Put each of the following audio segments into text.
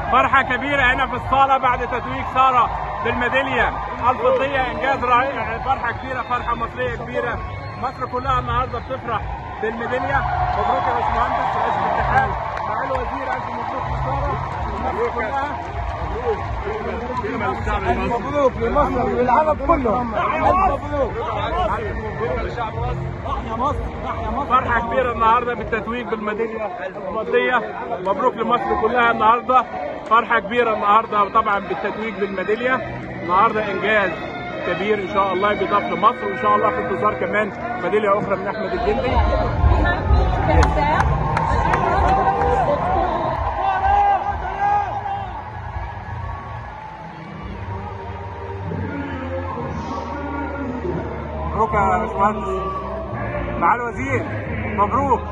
فرحة كبيرة هنا في الصالة بعد تتويج سارة بالميدالية الفضية إنجاز رائع فرحة كبيرة فرحة مصرية كبيرة مصر كلها النهاردة بتفرح بالميدالية مبروك يا باشمهندس رئيس الاتحاد مع الوزير ألف مبروك لسارة مصر كلها مبروك لمصر وللعرب كلهم ألف مبروك فرحة كبيرة النهاردة بالتتويج بالميدالية الفضية مبروك لمصر كلها النهاردة فرحة كبيرة النهاردة طبعا بالتتويج بالميدالية النهاردة إنجاز كبير إن شاء الله بيضاف لمصر وإن شاء الله في انتظار كمان ميدالية أخرى من أحمد الجندي مبروك يا باشمهندس مع الوزير مبروك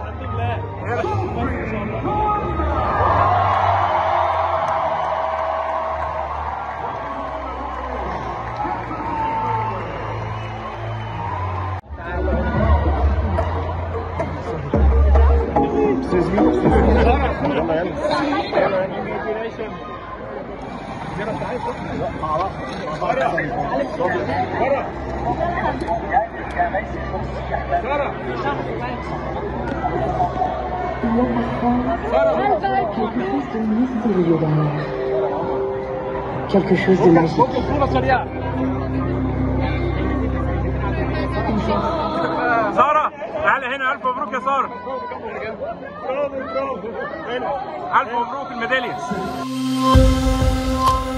Quelque chose de mystérieux derrière. Quelque chose de magique. سارة تعالى هنا ألف مبروك يا سارة ألف مبروك الميدالية